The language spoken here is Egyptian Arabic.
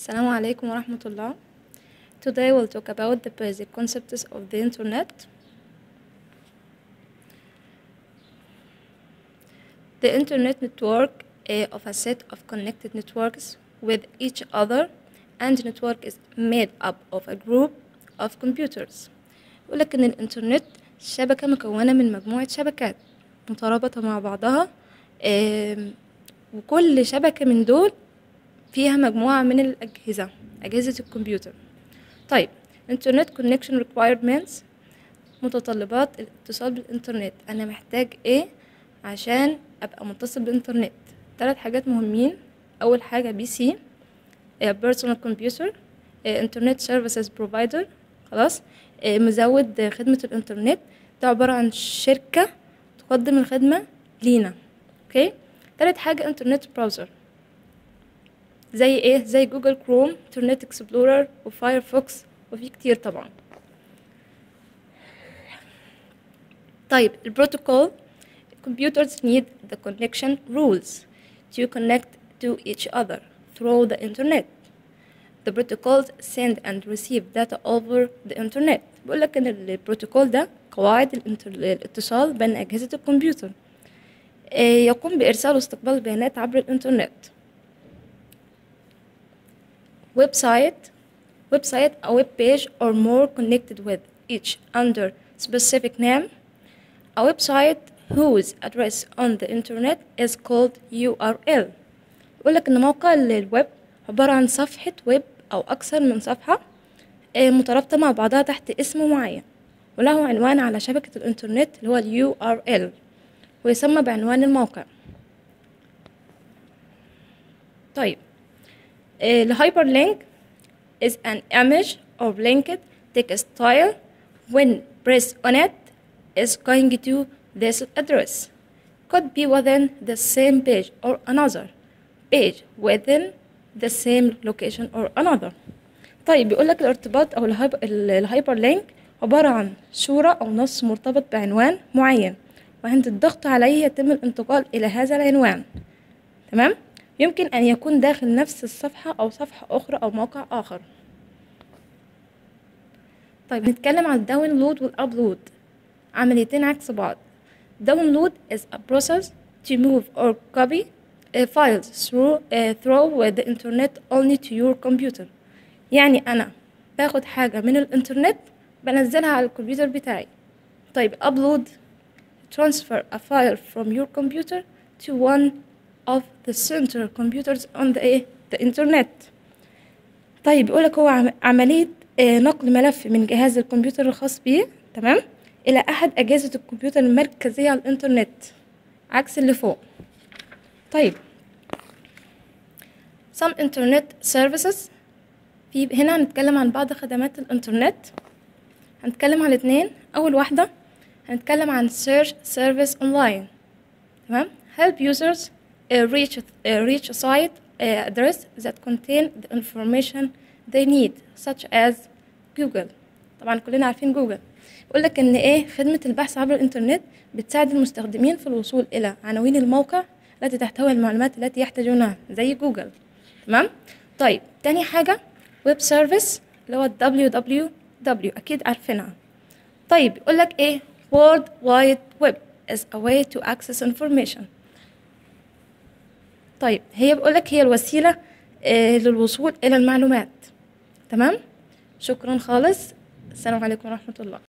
السلام عليكم ورحمة الله. Today we'll talk about the basic concepts of the internet. The internet network is of a set of connected networks with each other and network is made up of a group of computers. يقول لك إن الإنترنت شبكة مكونة من مجموعة شبكات مترابطة مع بعضها آم، وكل شبكة من دول فيها مجموعة من الأجهزة أجهزة الكمبيوتر طيب Internet Connection Requirements متطلبات الاتصال بالإنترنت أنا محتاج إيه عشان أبقى متصل بالإنترنت ثلاث حاجات مهمين أول حاجة بي سي Personal Computer Internet Services Provider خلاص آه، مزود خدمة الإنترنت ده عبارة عن شركة تقدم الخدمة لينا أوكي تالت حاجة إنترنت براوزر زي ايه زي جوجل كروم انترنت اكسبلورر وفايرفوكس وفي كتير طبعا طيب البروتوكول computers need the connection rules to connect to each other through the internet the protocols send and receive data over the internet بقول لك ان البروتوكول ده قواعد الانتر... الاتصال بين اجهزه الكمبيوتر آه، يقوم بارسال واستقبال البيانات عبر الانترنت website website a web page or more connected with each under specific name a website whose address on the internet is called URL يقول لك ان موقع ال- الويب عبارة عن صفحة ويب او اكثر من صفحة آه، مترابطة مع بعضها تحت اسم معين وله عنوان على شبكة الانترنت اللي هو ال URL ويسمى بعنوان الموقع طيب Uh, the hyperlink is an image or linked text file. When pressed on it, is going to this address. Could be within the same page or another page within the same location or another. طيب بيقول لك الارتباط او الهايب- ال- الهايبر لينك عبارة عن صورة او نص مرتبط بعنوان معين وعند الضغط عليه يتم الانتقال الى هذا العنوان تمام يمكن أن يكون داخل نفس الصفحة أو صفحة أخرى أو موقع آخر طيب نتكلم عن الداونلود والأبلود عمليتين عكس بعض download is a process to move or copy uh, files through uh, through the internet only to your computer يعني أنا باخد حاجة من الإنترنت بنزلها على الكمبيوتر بتاعي طيب upload transfer a file from your computer to one of the central computers on the, إيه؟ the internet طيب بيقولك هو عم- عملية آه، نقل ملف من جهاز الكمبيوتر الخاص بيه تمام إلى أحد أجهزة الكمبيوتر المركزية على الإنترنت عكس اللي فوق طيب some internet services في هنا هنتكلم عن بعض خدمات الإنترنت هنتكلم عن اتنين أول واحدة هنتكلم عن search service online تمام help users uh, reach uh, reach a site uh, address that contain the information they need such as Google طبعا كلنا عارفين جوجل يقول لك ان ايه خدمة البحث عبر الانترنت بتساعد المستخدمين في الوصول الى عناوين الموقع التي تحتوي المعلومات التي يحتاجونها زي جوجل تمام طيب تاني حاجة ويب سيرفيس اللي هو ال www اكيد عارفينها طيب يقول لك ايه World Wide Web is a way to access information طيب هي بقول لك هي الوسيلة آه، للوصول إلى المعلومات تمام شكرا خالص السلام عليكم ورحمة الله